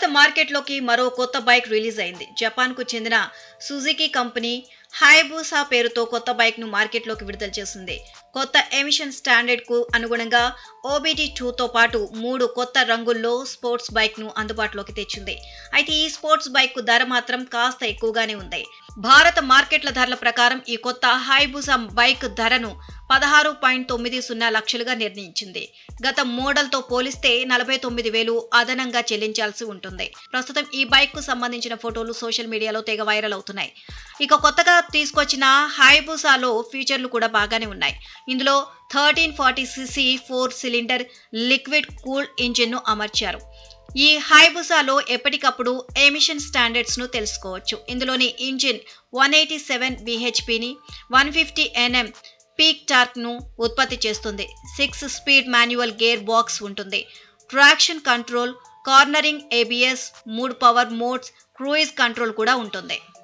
మార్కెట్లోకి మరో కొత్త బైక్ రిలీజ్ అయింది జపాన్కు చెందిన సుజుకి కంపెనీ హైబూసా పేరుతో కొత్త బైక్ను మార్కెట్లోకి విడుదల చేసింది కొత్త ఎమిషన్ స్టాండర్డ్కు అనుగుణంగా ఓబిడి టూతో పాటు మూడు కొత్త రంగుల్లో స్పోర్ట్స్ బైక్ను అందుబాటులోకి తెచ్చింది అయితే ఈ స్పోర్ట్స్ బైక్ ధర మాత్రం కాస్త ఎక్కువగానే ఉంది భారత మార్కెట్ల ధరల ప్రకారం ఈ కొత్త హైబూసా బైక్ ధరను పదహారు పాయింట్ తొమ్మిది సున్నా లక్షలుగా నిర్ణయించింది గత మోడల్తో పోలిస్తే నలభై తొమ్మిది వేలు అదనంగా చెల్లించాల్సి ఉంటుంది ప్రస్తుతం ఈ బైక్ కు సంబంధించిన ఫోటోలు సోషల్ మీడియాలో తెగ వైరల్ అవుతున్నాయి ఇక కొత్తగా తీసుకొచ్చిన హైబూసాలో ఫీచర్లు కూడా బాగానే ఉన్నాయి ఇందులో thirteen forty CC four cylinder liquid cool ఇంజిన్ను అమర్చారు ఈ హైబుసాలో ఎప్పటికప్పుడు ఎమిషన్ స్టాండర్డ్స్ ను తెలుసుకోవచ్చు ఇందులోని ఇంజిన్ వన్ ఎయిటీ సెవెన్ బిహెచ్పిని one fifty NM peak torque ను ఉత్పత్తి చేస్తుంది six speed manual gear box ఉంటుంది ట్రాక్షన్ కంట్రోల్ కార్నరింగ్ ఏబిఎస్ మూడు పవర్ మోడ్స్ క్రూయిజ్ కంట్రోల్ కూడా ఉంటుంది